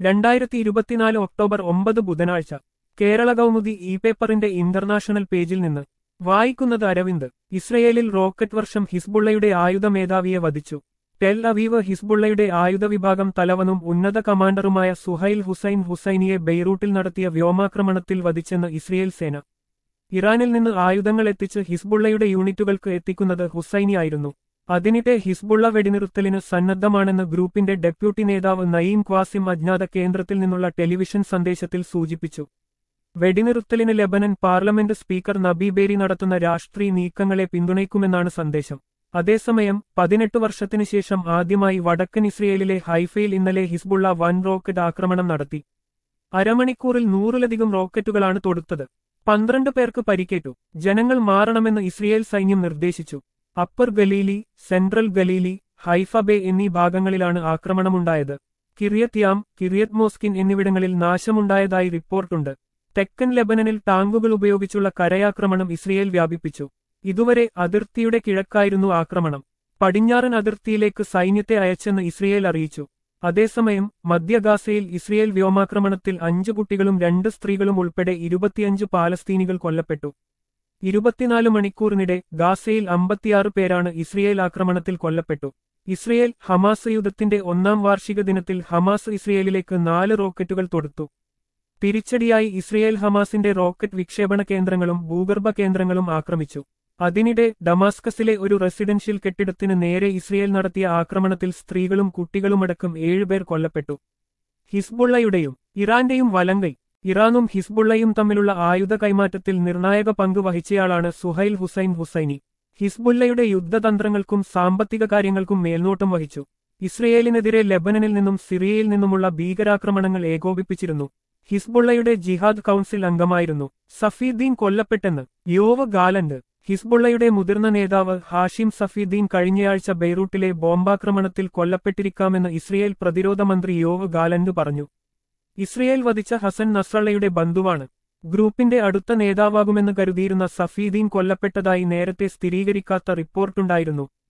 രണ്ടായിരത്തി ഇരുപത്തിനാല് ഒക്ടോബർ ഒമ്പത് ബുധനാഴ്ച കേരള കൗമുദി ഇ പേപ്പറിന്റെ ഇന്റർനാഷണൽ പേജിൽ നിന്ന് വായിക്കുന്നത് അരവിന്ദ് ഇസ്രയേലിൽ റോക്കറ്റ് വർഷം ഹിസ്ബുള്ളയുടെ ആയുധ മേധാവിയെ വധിച്ചു ടെൽ അവീവ് ഹിസ്ബുള്ളയുടെ ആയുധ വിഭാഗം തലവനും ഉന്നത കമാൻഡറുമായ സുഹൈൽ ഹുസൈൻ ഹുസൈനിയെ ബെയ്റൂട്ടിൽ നടത്തിയ വ്യോമാക്രമണത്തിൽ വധിച്ചെന്ന് ഇസ്രയേൽ സേന ഇറാനിൽ നിന്ന് ആയുധങ്ങൾ എത്തിച്ച് ഹിസ്ബുള്ളയുടെ യൂണിറ്റുകൾക്ക് എത്തിക്കുന്നത് ഹുസൈനിയായിരുന്നു അതിനിടെ ഹിസ്ബുള്ള വെടിനിർത്തലിന് സന്നദ്ധമാണെന്ന് ഗ്രൂപ്പിന്റെ ഡെപ്യൂട്ടി നേതാവ് നയീം ക്വാസിം അജ്ഞാത കേന്ദ്രത്തിൽ നിന്നുള്ള ടെലിവിഷൻ സന്ദേശത്തിൽ സൂചിപ്പിച്ചു വെടിനിർത്തലിന് ലെബനൻ പാർലമെന്റ് സ്പീക്കർ നബീബേരി നടത്തുന്ന രാഷ്ട്രീയ നീക്കങ്ങളെ പിന്തുണയ്ക്കുമെന്നാണ് സന്ദേശം അതേസമയം പതിനെട്ട് വർഷത്തിനു ശേഷം ആദ്യമായി വടക്കൻ ഇസ്രയേലിലെ ഹൈഫയിൽ ഇന്നലെ ഹിസ്ബുള്ള വൻ റോക്കറ്റ് ആക്രമണം നടത്തി അരമണിക്കൂറിൽ നൂറിലധികം റോക്കറ്റുകളാണ് തൊടുത്തത് പന്ത്രണ്ട് പേർക്ക് പരിക്കേറ്റു ജനങ്ങൾ മാറണമെന്ന് ഇസ്രയേൽ സൈന്യം നിർദ്ദേശിച്ചു upper Galilee central Galilee Haifa bay എന്നീ ഭാഗങ്ങളിലാണ് ആക്രമണമുണ്ടായത് കിറിയത്ത് യാം കിറിയത്ത് മോസ്കിൻ എന്നിവിടങ്ങളിൽ നാശമുണ്ടായതായി റിപ്പോർട്ടുണ്ട് തെക്കൻ ലെബനനിൽ ടാങ്കുകൾ ഉപയോഗിച്ചുള്ള കരയാക്രമണം ഇസ്രയേൽ വ്യാപിപ്പിച്ചു ഇതുവരെ അതിർത്തിയുടെ കിഴക്കായിരുന്നു ആക്രമണം പടിഞ്ഞാറൻ അതിർത്തിയിലേക്ക് സൈന്യത്തെ അയച്ചെന്ന് ഇസ്രയേൽ അറിയിച്ചു അതേസമയം മധ്യഗാസയിൽ ഇസ്രയേൽ വ്യോമാക്രമണത്തിൽ അഞ്ചു കുട്ടികളും രണ്ട് സ്ത്രീകളും ഉൾപ്പെടെ ഇരുപത്തിയഞ്ച് പാലസ്തീനികൾ കൊല്ലപ്പെട്ടു ഇരുപത്തിനാല് മണിക്കൂറിനിടെ ഗാസയിൽ അമ്പത്തിയാറ് പേരാണ് ഇസ്രയേൽ ആക്രമണത്തിൽ കൊല്ലപ്പെട്ടു ഇസ്രയേൽ ഹമാസ് യുദ്ധത്തിന്റെ ഒന്നാം വാർഷിക ദിനത്തിൽ ഹമാസ് ഇസ്രയേലിലേക്ക് നാല് റോക്കറ്റുകൾ തൊടുത്തു തിരിച്ചടിയായി ഇസ്രയേൽ ഹമാസിന്റെ റോക്കറ്റ് വിക്ഷേപണ കേന്ദ്രങ്ങളും ഭൂഗർഭ കേന്ദ്രങ്ങളും ആക്രമിച്ചു അതിനിടെ ഡമാസ്കസിലെ ഒരു റെസിഡൻഷ്യൽ കെട്ടിടത്തിന് നേരെ ഇസ്രയേൽ നടത്തിയ ആക്രമണത്തിൽ സ്ത്രീകളും കുട്ടികളുമടക്കം ഏഴുപേർ കൊല്ലപ്പെട്ടു ഹിസ്ബുള്ളയുടെയും ഇറാന്റെയും വലങ്കൈ ഇറാനും ഹിസ്ബുള്ളയും തമ്മിലുള്ള ആയുധ കൈമാറ്റത്തിൽ നിർണായക പങ്ക് വഹിച്ചയാളാണ് സുഹൈൽ ഹുസൈൻ ഹുസൈനി ഹിസ്ബുള്ളയുടെ യുദ്ധതന്ത്രങ്ങൾക്കും സാമ്പത്തിക കാര്യങ്ങൾക്കും മേൽനോട്ടം വഹിച്ചു ഇസ്രയേലിനെതിരെ ലെബനനിൽ നിന്നും സിറിയയിൽ നിന്നുമുള്ള ഭീകരാക്രമണങ്ങൾ ഏകോപിപ്പിച്ചിരുന്നു ഹിസ്ബുള്ളയുടെ ജിഹാദ് കൗൺസിൽ അംഗമായിരുന്നു സഫീദ്ദീൻ കൊല്ലപ്പെട്ടെന്ന് യോവ് ഗാലന്റ് ഹിസ്ബുള്ളയുടെ മുതിർന്ന നേതാവ് ഹാഷിം സഫീദ്ദീൻ കഴിഞ്ഞയാഴ്ച ബെയ്റൂട്ടിലെ ബോംബാക്രമണത്തിൽ കൊല്ലപ്പെട്ടിരിക്കാമെന്ന് ഇസ്രയേൽ പ്രതിരോധ മന്ത്രി യോവ് ഗാലന്റ് പറഞ്ഞു ഇസ്രയേൽ വധിച്ച ഹസൻ നസ്രള്ളയുടെ ബന്ധുവാണ് ഗ്രൂപ്പിന്റെ അടുത്ത നേതാവാകുമെന്ന് കരുതിയിരുന്ന സഫീദീൻ കൊല്ലപ്പെട്ടതായി നേരത്തെ സ്ഥിരീകരിക്കാത്ത റിപ്പോർട്ടുണ്ടായിരുന്നു